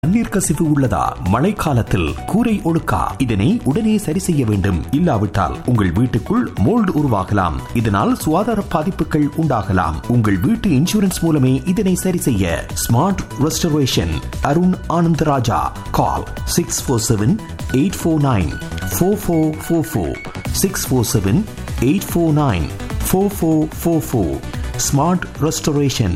தண்ணீர் கசிவு உள்ளதா மழைக்காலத்தில் கூரை ஒழுக்கா இதனை உடனே சரி செய்ய வேண்டும் இல்லாவிட்டால் உங்கள் வீட்டுக்குள் மோல்டு உருவாகலாம் இதனால் சுகாதார பாதிப்புகள் உண்டாகலாம் உங்கள் வீட்டு இன்சூரன்ஸ் மூலமே இதனை சரி செய்ய smart restoration Arun Anandaraja call six four seven eight four nine four four four four six four seven eight four nine four four four four smart restoration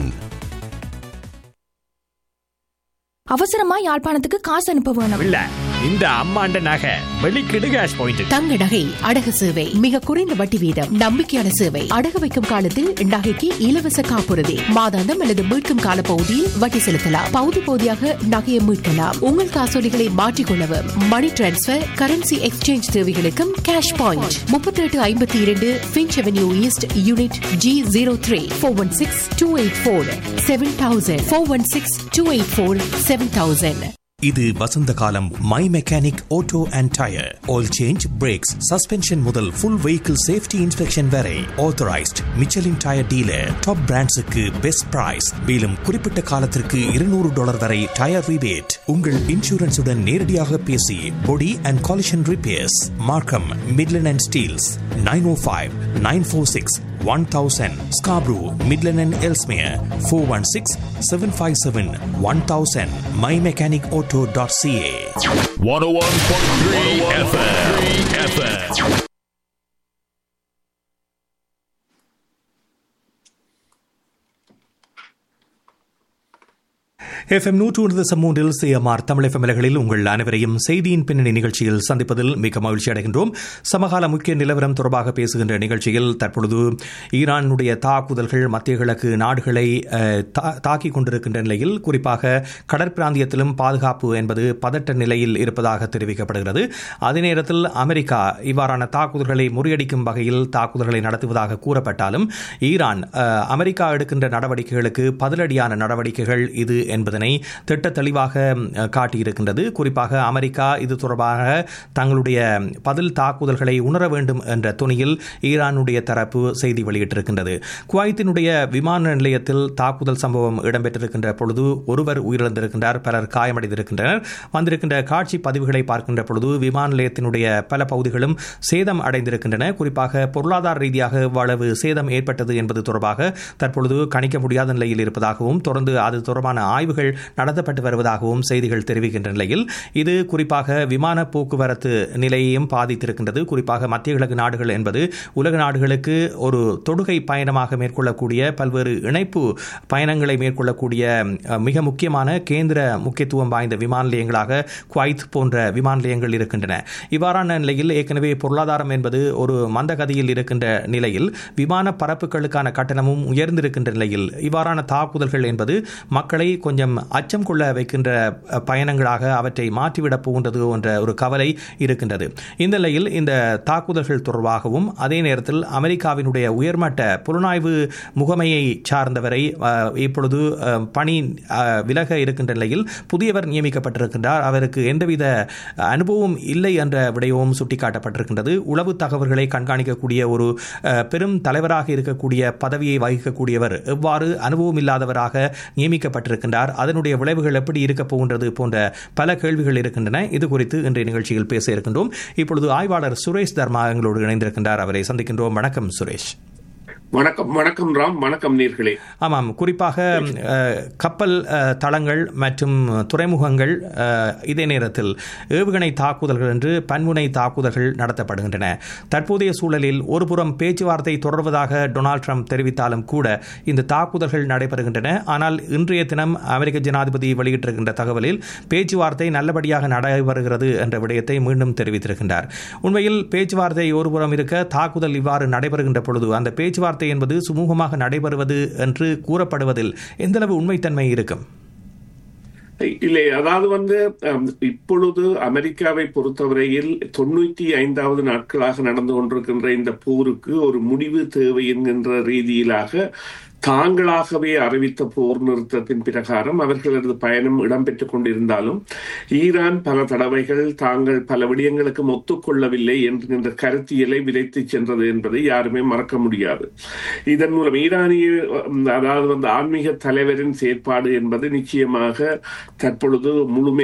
அவசரமா யாழ்ப்பாணத்துக்கு காசு அனுப்ப வேணும் இல்ல இந்த அம்மாண்ட நகை வெளிக்கிடு கேஷ் பாயிண்ட் தங்க நகை அடகு சேவை மிக குறைந்த வட்டி வீதம் நம்பிக்கையான சேவை அடகு வைக்கும் காலத்தில் நகைக்கு இலவச காப்புறுதி மாதாந்தம் அல்லது மீட்கும் கால பகுதியில் வட்டி செலுத்தலாம் பகுதி பகுதியாக நகையை மீட்கலாம் உங்கள் காசோலிகளை மாற்றிக்கொள்ளவும் மணி டிரான்ஸ்பர் கரன்சி எக்ஸ்சேஞ்ச் தேவைகளுக்கும் கேஷ் பாயிண்ட் முப்பத்தி எட்டு ஐம்பத்தி இரண்டு Finch avenue east unit G zero three four one six two eight four seven thousand four one six two eight four seven thousand இது வசந்த காலம் my mechanic auto and tyre oil change brakes suspension முதல் full vehicle safety inspection வரை authorised Michelin tyre dealer top பிராண்ட்ஸுக்கு best price மேலும் குறிப்பிட்ட காலத்திற்கு இருநூறு டாலர் வரை டயர் ரிபேட் உங்கள் இன்சூரன்ஸுடன் நேரடியாக பேசி body and collision repairs Markham Midland and Steeles nine oh five nine four six one thousand Scarborough Midland and Ellesmere four one six seven five seven one thousand my mechanic auto dot CA 101.3 FM. FM. FM நூற்று ஒன்று தசம் மூன்றில் CMR Tamil FM நிலைகளில் உங்கள் அனைவரையும் செய்தியின் பின்னணி நிகழ்ச்சியில் சந்திப்பதில் மிக மகிழ்ச்சி அடைகின்றோம் சமகால முக்கிய நிலவரம் தொடர்பாக பேசுகின்ற நிகழ்ச்சியில் தற்பொழுது ஈரானுடைய தாக்குதல்கள் மத்திய கிழக்கு நாடுகளை அஹ், தா- தாக்கிக் கொண்டிருக்கின்ற நிலையில் குறிப்பாக கடற்பிராந்தியத்திலும் பாதுகாப்பு என்பது பதட்ட நிலையில் இருப்பதாக தெரிவிக்கப்படுகிறது அதே நேரத்தில் அமெரிக்கா இவ்வாறான தாக்குதல்களை முறியடிக்கும் வகையில் தாக்குதல்களை நடத்துவதாக கூறப்பட்டாலும் ஈரான் அஹ், அமெரிக்கா எடுக்கின்ற நடவடிக்கைகளுக்கு பதிலடியான நடவடிக்கைகள் இது என்பதனை திட்ட தெளிவாக அஹ், காட்டியிருக்கின்றது குறிப்பாக அமெரிக்கா இது தொடர்பாக தங்களுடைய பதில் தாக்குதல்களை உணர வேண்டும் என்ற துணியில் ஈரானுடைய தரப்பு செய்தி வெளியிட்டிருக்கின்றது குவைத்தினுடைய விமான நிலையத்தில் தாக்குதல் சம்பவம் இடம்பெற்றிருக்கின்ற பொழுது ஒருவர் உயிரிழந்திருக்கின்றார் பலர் காயமடைந்திருக்கின்றனர் வந்திருக்கின்ற காட்சி பதிவுகளை பார்க்கின்ற பொழுது விமான நிலையத்தினுடைய பல பகுதிகளும் சேதம் அடைந்திருக்கின்றன குறிப்பாக பொருளாதார ரீதியாக எவ்வளவு சேதம் ஏற்பட்டது என்பது தொடர்பாக தற்பொழுது கணிக்க முடியாத நிலையில் இருப்பதாகவும் தொடர்ந்து அது தொடர்பான ஆய்வுகள் நடத்தப்பட்டு வருவதாகவும் செய்திகள் தெரிவிக்கின்ற நிலையில் இது குறிப்பாக விமான போக்குவரத்து நிலையையும் பாதித்திருக்கின்றது குறிப்பாக மத்திய கிழக்கு நாடுகள் என்பது உலக நாடுகளுக்கு ஒரு தொடுகை பயணமாக மேற்கொள்ளக்கூடிய பல்வேறு இணைப்பு பயணங்களை மேற்கொள்ளக்கூடிய அஹ், மிக முக்கியமான கேந்திர முக்கியத்துவம் வாய்ந்த விமான நிலையங்களாக குவைத் போன்ற விமான நிலையங்கள் இருக்கின்றன இவ்வாறான நிலையில் ஏற்கனவே பொருளாதாரம் என்பது ஒரு மந்தகதியில் இருக்கின்ற நிலையில் விமான பரப்புகளுக்கான கட்டணமும் உயர்ந்திருக்கின்ற நிலையில் இவ்வாறான தாக்குதல்கள் என்பது மக்களை கொஞ்சம் அச்சம் கொள்ள வைக்கின்ற அஹ், பயணங்களாக அவற்றை மாற்றிவிடப் போகின்றது என்ற ஒரு கவலை இருக்கின்றது இந்த நிலையில் இந்த தாக்குதல்கள் தொடர்பாகவும் அதே நேரத்தில் அமெரிக்காவினுடைய உயர்மட்ட புலனாய்வு முகமையை சார்ந்தவரை அஹ், இப்பொழுது அஹ், பணி அஹ், விலக இருக்கின்ற நிலையில் புதியவர் நியமிக்கப்பட்டிருக்கின்றார் அவருக்கு எந்தவித அனுபவம் இல்லை என்ற விடயமும் சுட்டிக்காட்டப்பட்டிருக்கின்றது உளவு தகவல்களை கண்காணிக்கக்கூடிய ஒரு அஹ், பெரும் தலைவராக இருக்கக்கூடிய பதவியை வகிக்கக்கூடியவர் எவ்வாறு அனுபவம் இல்லாதவராக நியமிக்கப்பட்டிருக்கின்றார் அதனுடைய விளைவுகள் எப்படி இருக்கப் போகின்றது போன்ற பல கேள்விகள் இருக்கின்றன இது குறித்து இன்றைய நிகழ்ச்சியில் பேச இருக்கின்றோம் இப்பொழுது ஆய்வாளர் சுரேஷ் தர்மா எங்களோடு இணைந்திருக்கின்றார் அவரை சந்திக்கின்றோம் வணக்கம் சுரேஷ் வணக்கம் வணக்கம் ராம் வணக்கம் நீர்களே ஆமாம் குறிப்பாக அஹ், கப்பல் அஹ், தளங்கள் மற்றும் துறைமுகங்கள் அஹ், இதே நேரத்தில் ஏவுகணை தாக்குதல்கள் என்று பன்முனை தாக்குதல்கள் நடத்தப்படுகின்றன தற்போதைய சூழலில் ஒருபுறம் பேச்சுவார்த்தை தொடர்வதாக டொனால்ட் ட்ரம்ப் தெரிவித்தாலும் கூட இந்த தாக்குதல்கள் நடைபெறுகின்றன ஆனால் இன்றைய தினம் அமெரிக்க ஜனாதிபதி வெளியிட்டிருக்கின்ற தகவலில் பேச்சுவார்த்தை நல்லபடியாக நடைபெறுகிறது என்ற விடயத்தை மீண்டும் தெரிவித்திருக்கின்றார் உண்மையில் பேச்சுவார்த்தை ஒருபுறம் இருக்க தாக்குதல் இவ்வாறு நடைபெறுகின்ற பொழுது அந்த பேச்சுவார்த்தை என்பது சுமூகமாக நடைபெறுவது என்று கூறப்படுவதில் எந்தளவு உண்மைத்தன்மை இருக்கும் இல்லை அதாவது வந்து அம், இப்பொழுது அமெரிக்காவை பொறுத்தவரையில் தொண்ணூத்தி ஐந்தாவது நாட்களாக நடந்து கொண்டிருக்கின்ற இந்த போருக்கு ஒரு முடிவு தேவை என்கின்ற ரீதியிலாக தாங்களாகவே அறிவித்த போர் நிறுத்தத்தின் பிரகாரம் அவர்களது பயணம் இடம்பெற்றுக் கொண்டிருந்தாலும் ஈரான் பல தடவைகள் தாங்கள் பல விடயங்களுக்கு ஒத்துக்கொள்ளவில்லை என்கின்ற கருத்தியலை விதைத்து சென்றது என்பதை யாருமே மறக்க முடியாது இதன் மூலம் ஈரானிய அதாவது வந்து ஆன்மீக தலைவரின் செயற்பாடு என்பது நிச்சயமாக தற்பொழுது முழுமை